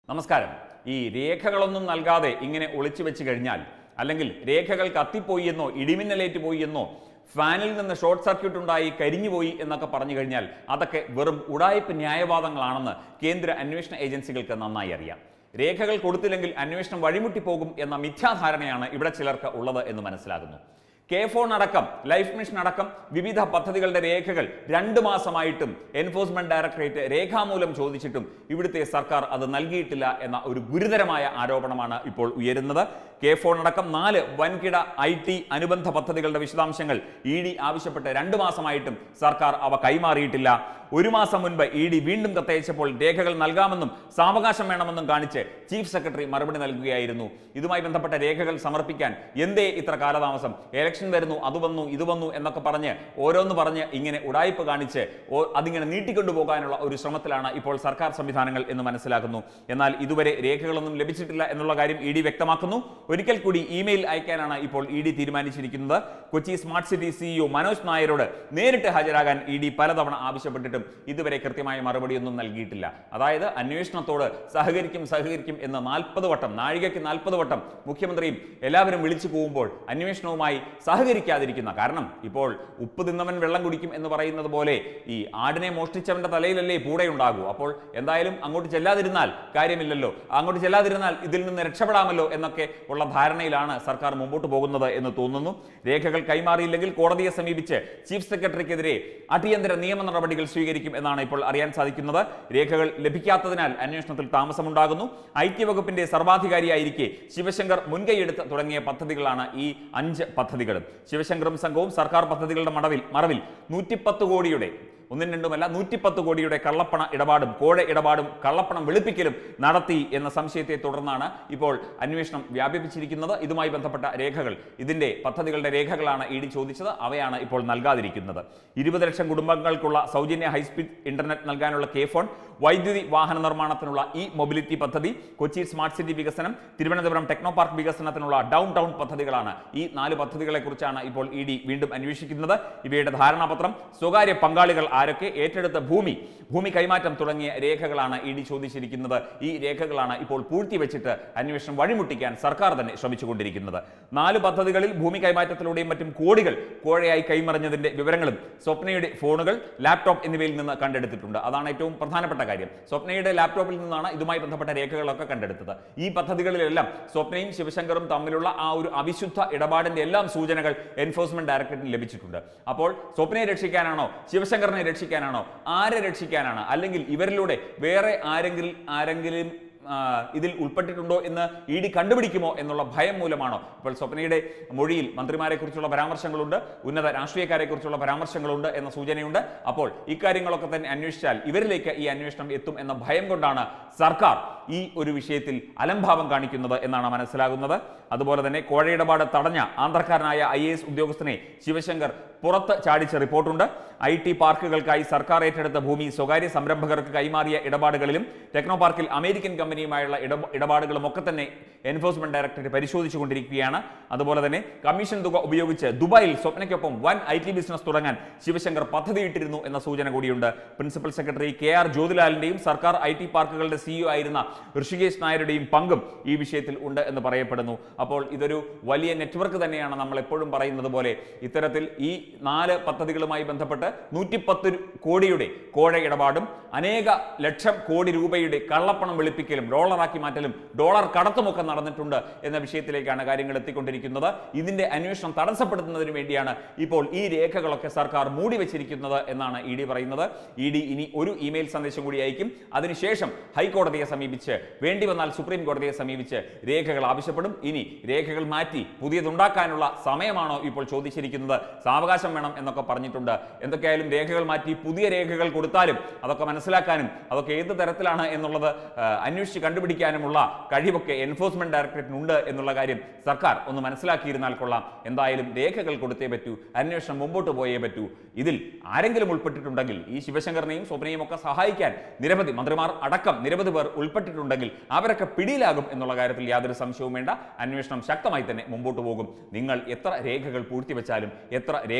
നമസ്കാരം ഈ രേഖകളൊന്നും നൽകാതെ ഇങ്ങനെ ഒളിച്ചു വെച്ച് കഴിഞ്ഞാൽ അല്ലെങ്കിൽ രേഖകൾ കത്തിപ്പോയി എന്നോ ഇടിമിന്നലേറ്റ് പോയി എന്നോ ഫാനിൽ നിന്ന് ഷോർട്ട് സർക്യൂട്ട് ഉണ്ടായി കരിഞ്ഞുപോയി എന്നൊക്കെ പറഞ്ഞു കഴിഞ്ഞാൽ അതൊക്കെ വെറും ഉടായ്പ ന്യായവാദങ്ങളാണെന്ന് കേന്ദ്ര അന്വേഷണ ഏജൻസികൾക്ക് നന്നായി അറിയാം രേഖകൾ കൊടുത്തില്ലെങ്കിൽ അന്വേഷണം വഴിമുട്ടിപ്പോകും എന്ന മിഥ്യാധാരണയാണ് ഇവിടെ ചിലർക്ക് ഉള്ളത് എന്ന് മനസ്സിലാകുന്നു കെ ഫോൺ അടക്കം ലൈഫ് മിഷൻ അടക്കം വിവിധ പദ്ധതികളുടെ രേഖകൾ രണ്ട് മാസമായിട്ടും എൻഫോഴ്സ്മെന്റ് ഡയറക്ടറേറ്റ് രേഖാമൂലം ചോദിച്ചിട്ടും ഇവിടുത്തെ സർക്കാർ അത് നൽകിയിട്ടില്ല എന്ന ഒരു ഗുരുതരമായ ആരോപണമാണ് ഇപ്പോൾ ഉയരുന്നത് കെ ഫോൺ അടക്കം നാല് വൻകിട ഐ ടി അനുബന്ധ പദ്ധതികളുടെ വിശദാംശങ്ങൾ ഇ ഡി ആവശ്യപ്പെട്ട് രണ്ട് മാസമായിട്ടും സർക്കാർ അവ കൈമാറിയിട്ടില്ല ഒരു മാസം മുൻപ് ഇ ഡി വീണ്ടും കത്തയച്ചപ്പോൾ രേഖകൾ നൽകാമെന്നും സാവകാശം വേണമെന്നും കാണിച്ച് ചീഫ് സെക്രട്ടറി മറുപടി നൽകുകയായിരുന്നു ഇതുമായി ബന്ധപ്പെട്ട രേഖകൾ സമർപ്പിക്കാൻ എന്തേ ഇത്ര കാലതാമസം ഇലക്ഷൻ വരുന്നു അത് വന്നു ഇത് വന്നു എന്നൊക്കെ പറഞ്ഞ് ഓരോന്ന് പറഞ്ഞ് ഇങ്ങനെ ഉടായ്പ കാണിച്ച് ഓ- അതിങ്ങനെ നീട്ടിക്കൊണ്ടു പോകാനുള്ള ഒരു ശ്രമത്തിലാണ് ഇപ്പോൾ സർക്കാർ സംവിധാനങ്ങൾ എന്ന് മനസ്സിലാക്കുന്നു എന്നാൽ ഇതുവരെ രേഖകളൊന്നും ലഭിച്ചിട്ടില്ല എന്നുള്ള കാര്യം ഇ ഡി വ്യക്തമാക്കുന്നു ഒരിക്കൽ കൂടി ഇമെയിൽ അയക്കാനാണ് ഇപ്പോൾ ഇ ഡി തീരുമാനിച്ചിരിക്കുന്നത് Kochi smart city CEO Manoj നായരോട് നേരിട്ട് ഹാജരാകാൻ ഇ ഡി പലതവണ ആവശ്യപ്പെട്ടിട്ടും ഇതുവരെ കൃത്യമായ മറുപടിയൊന്നും നൽകിയിട്ടില്ല അതായത് അന്വേഷണത്തോട് സഹകരിക്കും സഹകരിക്കും എന്ന് നാൽപ്പത് വട്ടം നാഴികയ്ക്ക് നാൽപ്പത് വട്ടം മുഖ്യമന്ത്രിയും എല്ലാവരും വിളിച്ചു പോകുമ്പോൾ അന്വേഷണവുമായി സഹകരിക്കാതിരിക്കുന്ന കാരണം ഇപ്പോൾ ഉപ്പ് തിന്നവൻ വെള്ളം കുടിക്കും എന്ന് പറയുന്നത് പോലെ ഈ ആടിനെ മോഷ്ടിച്ചവന്റെ തലയിലല്ലേ പൂടെ ഉണ്ടാകൂ അപ്പോൾ എന്തായാലും അങ്ങോട്ട് ചെല്ലാതിരുന്നാൽ കാര്യമില്ലല്ലോ അങ്ങോട്ട് ചെല്ലാതിരുന്നാൽ ഇതിൽ നിന്ന് രക്ഷപ്പെടാമല്ലോ എന്നൊക്കെ ഉള്ള ധാരണയിലാണ് സർക്കാർ മുമ്പോട്ട് പോകുന്നത് എന്ന് തോന്നുന്നു രേഖകൾ കൈമാറിയില്ലെങ്കിൽ കോടതിയെ സമീപിച്ച് ചീഫ് സെക്രട്ടറിക്കെതിരെ അടിയന്തര നിയമ നടപടികൾ സ്വീകരിക്കും എന്നാണ് ഇപ്പോൾ അറിയാൻ സാധിക്കുന്നത് രേഖകൾ ലഭിക്കാത്തതിനാൽ അന്വേഷണത്തിൽ താമസമുണ്ടാകുന്നു ഐക്യവകുപ്പിന്റെ സർവാധികാരിയായിരിക്കെ ശിവശങ്കർ മുൻകൈയെടുത്ത് തുടങ്ങിയ പദ്ധതികളാണ് ഈ അഞ്ച് പദ്ധതികളും ശിവശങ്കറും സംഘവും സർക്കാർ പദ്ധതികളുടെ മടവിൽ മറവിൽ നൂറ്റിപ്പത്ത് കോടിയുടെ ഒന്നും രണ്ടുമല്ല നൂറ്റിപ്പത്ത് കോടിയുടെ കള്ളപ്പണ ഇടപാടും കോഴ ഇടപാടും കള്ളപ്പണം വെളുപ്പിക്കലും നടത്തി എന്ന സംശയത്തെ തുടർന്നാണ് ഇപ്പോൾ അന്വേഷണം വ്യാപിപ്പിച്ചിരിക്കുന്നത് ഇതുമായി ബന്ധപ്പെട്ട രേഖകൾ ഇതിന്റെ പദ്ധതികളുടെ രേഖകളാണ് ഇ ഡി ചോദിച്ചത് അവയാണ് ഇപ്പോൾ നൽകാതിരിക്കുന്നത് ഇരുപത് ലക്ഷം കുടുംബങ്ങൾക്കുള്ള സൗജന്യ ഹൈസ്പീഡ് ഇന്റർനെറ്റ് നൽകാനുള്ള കെ ഫോൺ വൈദ്യുതി വാഹന നിർമ്മാണത്തിനുള്ള ഇ മൊബിലിറ്റി പദ്ധതി കൊച്ചി സ്മാർട്ട് സിറ്റി വികസനം തിരുവനന്തപുരം ടെക്നോ പാർക്ക് വികസനത്തിനുള്ള ഡൗൺ ടൗൺ പദ്ധതികളാണ് ഈ നാല് പദ്ധതികളെ കുറിച്ചാണ് ഇപ്പോൾ ഇ ഡി വീണ്ടും അന്വേഷിക്കുന്നത് ഇവയുടെ ധാരണാപത്രം സ്വകാര്യ പങ്കാളികൾ ആരൊക്കെ ഏറ്റെടുത്ത ഭൂമി ഭൂമി കൈമാറ്റം തുടങ്ങിയ രേഖകളാണ് ഇ ഡി ചോദിച്ചിരിക്കുന്നത് ഈ രേഖകളാണ് ഇപ്പോൾ പൂഴ്ത്തിവെച്ചിട്ട് അന്വേഷണം വഴിമുട്ടിക്കാൻ സർക്കാർ തന്നെ ശ്രമിച്ചുകൊണ്ടിരിക്കുന്നത് നാല് പദ്ധതികളിൽ ഭൂമി കൈമാറ്റത്തിലൂടെയും മറ്റും കോടികൾ കോഴയായി കൈമറിഞ്ഞതിന്റെ വിവരങ്ങളും സ്വപ്നയുടെ ഫോണുകൾ ലാപ്ടോപ്പ് എന്നിവയിൽ നിന്ന് കണ്ടെടുത്തിട്ടുണ്ട് അതാണ് ഏറ്റവും പ്രധാനപ്പെട്ട കാര്യം സ്വപ്നയുടെ ലാപ്ടോപ്പിൽ നിന്നാണ് ഇതുമായി ബന്ധപ്പെട്ട രേഖകളൊക്കെ കണ്ടെടുത്തത് ഈ പദ്ധതികളിലെല്ലാം സ്വപ്നയും ശിവശങ്കറും തമ്മിലുള്ള ആ ഒരു അവിശുദ്ധ ഇടപാടിന്റെ എല്ലാം സൂചനകൾ എൻഫോഴ്സ്മെന്റ് ഡയറക്ടറേറ്റിന് ലഭിച്ചിട്ടുണ്ട് അപ്പോൾ സ്വപ്നയെ രക്ഷിക്കാനാണോ ശിവശങ്കറിനെ രക്ഷിക്കാനാണോ ആരെ രക്ഷിക്കാനാണ് അല്ലെങ്കിൽ ഇവരിലൂടെ വേറെ ആരെങ്കിലും ആരെങ്കിലും ആ, ഇതിൽ ഉൾപ്പെട്ടിട്ടുണ്ടോ എന്ന് ഇ ഡി കണ്ടുപിടിക്കുമോ എന്നുള്ള ഭയം മൂലമാണോ ഇപ്പോൾ സ്വപ്നയുടെ മൊഴിയിൽ മന്ത്രിമാരെ കുറിച്ചുള്ള പരാമർശങ്ങളുണ്ട് ഉന്നത രാഷ്ട്രീയക്കാരെ കുറിച്ചുള്ള പരാമർശങ്ങളുണ്ട് എന്ന സൂചനയുണ്ട് അപ്പോൾ ഇക്കാര്യങ്ങളൊക്കെ തന്നെ അന്വേഷിച്ചാൽ ഇവരിലേക്ക് ഈ അന്വേഷണം എത്തും എന്ന ഭയം കൊണ്ടാണ് സർക്കാർ ഈ ഒരു വിഷയത്തിൽ അലംഭാവം കാണിക്കുന്നത് എന്നാണ് മനസ്സിലാകുന്നത് അതുപോലെ തന്നെ കോഴയിടപാട് തടഞ്ഞ ആന്ധ്രക്കാരനായ ഐ എ എസ് ഉദ്യോഗസ്ഥനെ ശിവശങ്കർ പുറത്ത് ചാടിച്ച റിപ്പോർട്ടുണ്ട് ഐ ടി പാർക്കുകൾക്കായി സർക്കാർ ഏറ്റെടുത്ത ഭൂമി സ്വകാര്യ സംരംഭകർക്ക് കൈമാറിയ ഇടപാടുകളിലും ടെക്നോ പാർക്കിൽ അമേരിക്കൻ കമ്പനിയുമായുള്ള ഇട- ഇടപാടുകളും ഒക്കെ തന്നെ എൻഫോഴ്സ്മെന്റ് ഡയറക്ടറേറ്റ് പരിശോധിച്ചുകൊണ്ടിരിക്കുകയാണ് അതുപോലെ തന്നെ കമ്മീഷൻ തുക ഉപയോഗിച്ച് ദുബായിൽ സ്വപ്നയ്ക്കൊപ്പം വൻ ഐ ടി ബിസിനസ് തുടങ്ങാൻ ശിവശങ്കർ പദ്ധതിയിട്ടിരുന്നു എന്ന സൂചന കൂടിയുണ്ട് പ്രിൻസിപ്പൽ സെക്രട്ടറി കെ ആർ ജ്യോതിലാലിന്റെയും സർക്കാർ ഐ ടി പാർക്കുകളുടെ സിഇഒ ആയിരുന്ന ഋഷികേശ് നായരുടെയും പങ്കും ഈ വിഷയത്തിൽ ഉണ്ട് എന്ന് പറയപ്പെടുന്നു അപ്പോൾ ഇതൊരു വലിയ നെറ്റ്വർക്ക് തന്നെയാണ് നമ്മൾ എപ്പോഴും പറയുന്നത് പോലെ ഇത്തരത്തിൽ ഈ നാല് പദ്ധതികളുമായി ബന്ധപ്പെട്ട് നൂറ്റിപ്പത്ത് കോടിയുടെ കോഴ ഇടപാടും അനേക ലക്ഷം കോടി രൂപയുടെ കള്ളപ്പണം വെളുപ്പിക്കലും ഡോളറാക്കി മാറ്റലും ഡോളർ കടത്തുമൊക്കെ നടന്നിട്ടുണ്ട് എന്ന വിഷയത്തിലേക്കാണ് കാര്യങ്ങൾ എത്തിക്കൊണ്ടിരിക്കുന്നത് ഇതിന്റെ അന്വേഷണം തടസ്സപ്പെടുത്തുന്നതിന് വേണ്ടിയാണ് ഇപ്പോൾ ഈ രേഖകളൊക്കെ സർക്കാർ മൂടി വെച്ചിരിക്കുന്നത് എന്നാണ് ഇ ഡി പറയുന്നത് ഇ ഡി ഇനി ഒരു ഇമെയിൽ സന്ദേശം കൂടി അയക്കും അതിനുശേഷം ഹൈക്കോടതിയെ സമീപിച്ച് വേണ്ടി വന്നാൽ സുപ്രീം കോടതിയെ സമീപിച്ച് രേഖകൾ ആവശ്യപ്പെടും ഇനി രേഖകൾ മാറ്റി പുതിയതുണ്ടാക്കാനുള്ള സമയമാണോ ഇപ്പോൾ ചോദിച്ചിരിക്കുന്നത് സാവകാശം വേണം എന്നൊക്കെ പറഞ്ഞിട്ടുണ്ട് എന്തൊക്കെയായാലും രേഖകൾ മാറ്റി പുതിയ രേഖകൾ കൊടുത്താലും അതൊക്കെ മനസ്സിലാക്കാനും അതൊക്കെ ഏത് തരത്തിലാണ് എന്നുള്ളത് ആ, അന്വേഷിച്ച് കണ്ടുപിടിക്കാനുമുള്ള കഴിവൊക്കെ എൻഫോഴ്സ്മെന്റ് ഡയറക്ടറേറ്റിനുണ്ട് എന്നുള്ള കാര്യം സർക്കാർ ഒന്ന് മനസ്സിലാക്കിയിരുന്നാൽ കൊള്ളാം എന്തായാലും രേഖകൾ കൊടുത്തേ പറ്റൂ അന്വേഷണം മുമ്പോട്ട് പോയേ പറ്റൂ ഇതിൽ ആരെങ്കിലും ഉൾപ്പെട്ടിട്ടുണ്ടെങ്കിൽ ഈ ശിവശങ്കറിനെയും സ്വപ്നയും ഒക്കെ സഹായിക്കാൻ നിരവധി മന്ത്രിമാർ അടക്കം നിരവധി പേർ ഉൾപ്പെട്ടിട്ടുണ്ടെങ്കിൽ അവരൊക്കെ പിടിയിലാകും എന്നുള്ള കാര്യത്തിൽ യാതൊരു സംശയവും വേണ്ട അന്വേഷണം ശക്തമായി തന്നെ മുമ്പോട്ട് പോകും നിങ്ങൾ എത്ര രേഖകൾ പൂഴ്ത്തിവെച്ചാലും എത്ര രേഖ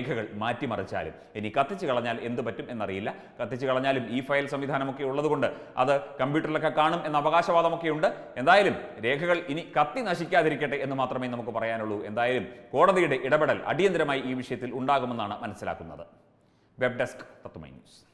രേഖകൾ മാറ്റിമറിച്ചാലും ഇനി കത്തിച്ച് കളഞ്ഞാൽ എന്ത് പറ്റും എന്നറിയില്ല കത്തിച്ച് കളഞ്ഞാലും ഈ ഫയൽ സംവിധാനമൊക്കെ ഉള്ളതുകൊണ്ട് അത് കമ്പ്യൂട്ടറിലൊക്കെ കാണും എന്ന അവകാശവാദമൊക്കെ ഉണ്ട് എന്തായാലും രേഖകൾ ഇനി കത്തി നശിക്കാതിരിക്കട്ടെ എന്ന് മാത്രമേ നമുക്ക് പറയാനുള്ളൂ എന്തായാലും കോടതിയുടെ ഇടപെടൽ അടിയന്തരമായി ഈ വിഷയത്തിൽ ഉണ്ടാകുമെന്നാണ് മനസ്സിലാക്കുന്നത് വെബ് ഡെസ്ക് തത്തുമൈ ന്യൂസ്